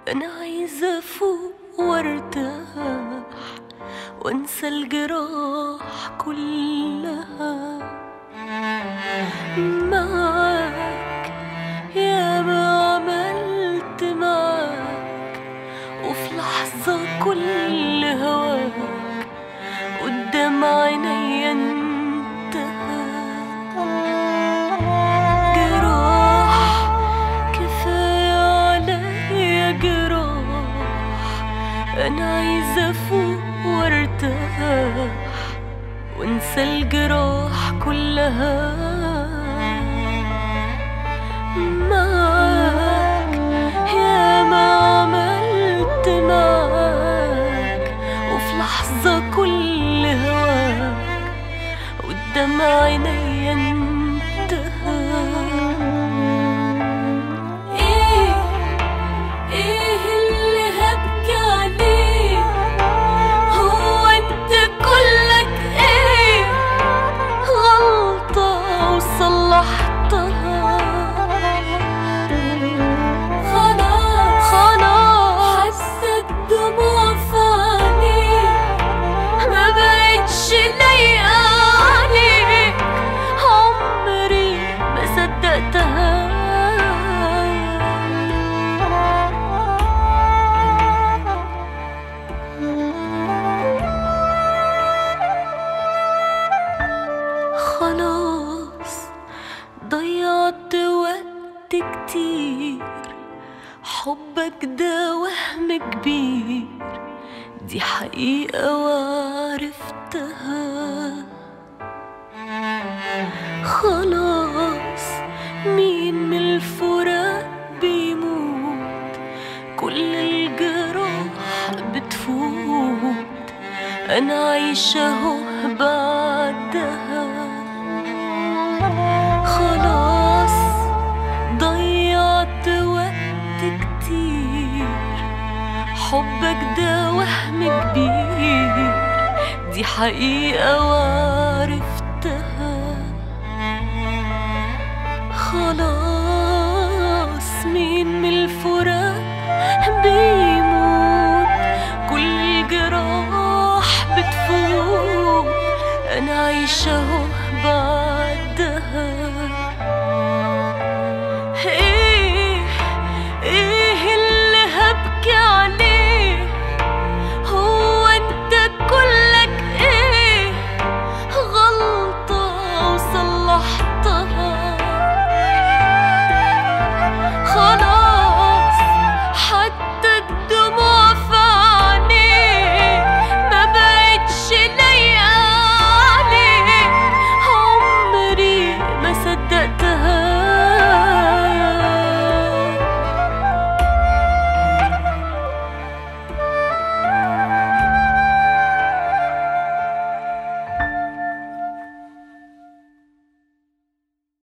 أنا عايزة أفوق وارتاح وانسى الجراح كلها معاك يا ما عملت معاك وفي لحظة كل هواك قدام عيني انتهى جراح كفاية عليا جراح أنا عايزة أفوق وارتاح وانسى الجراح كلها معاك يا ما عملت معاك وفي لحظة كل هواك قدام عيني انتهى ايه ايه اللي هبكي عليه هو انت كلك ايه غلطة وصلحتها خلاص خلاص حسيت دموع في عينيك ما بقتش لايقة عليك عمري ما صدقتها خلاص ضيعت وقت كتير حبك ده وهم كبير دي حقيقة وعرفتها خلاص مين من الفراق بيموت كل الجراح بتفوت أنا عايشة أهو بعدها خلاص ضيعت وقت كتير حبك ده وهم كبير دي حقيقة وعرفتها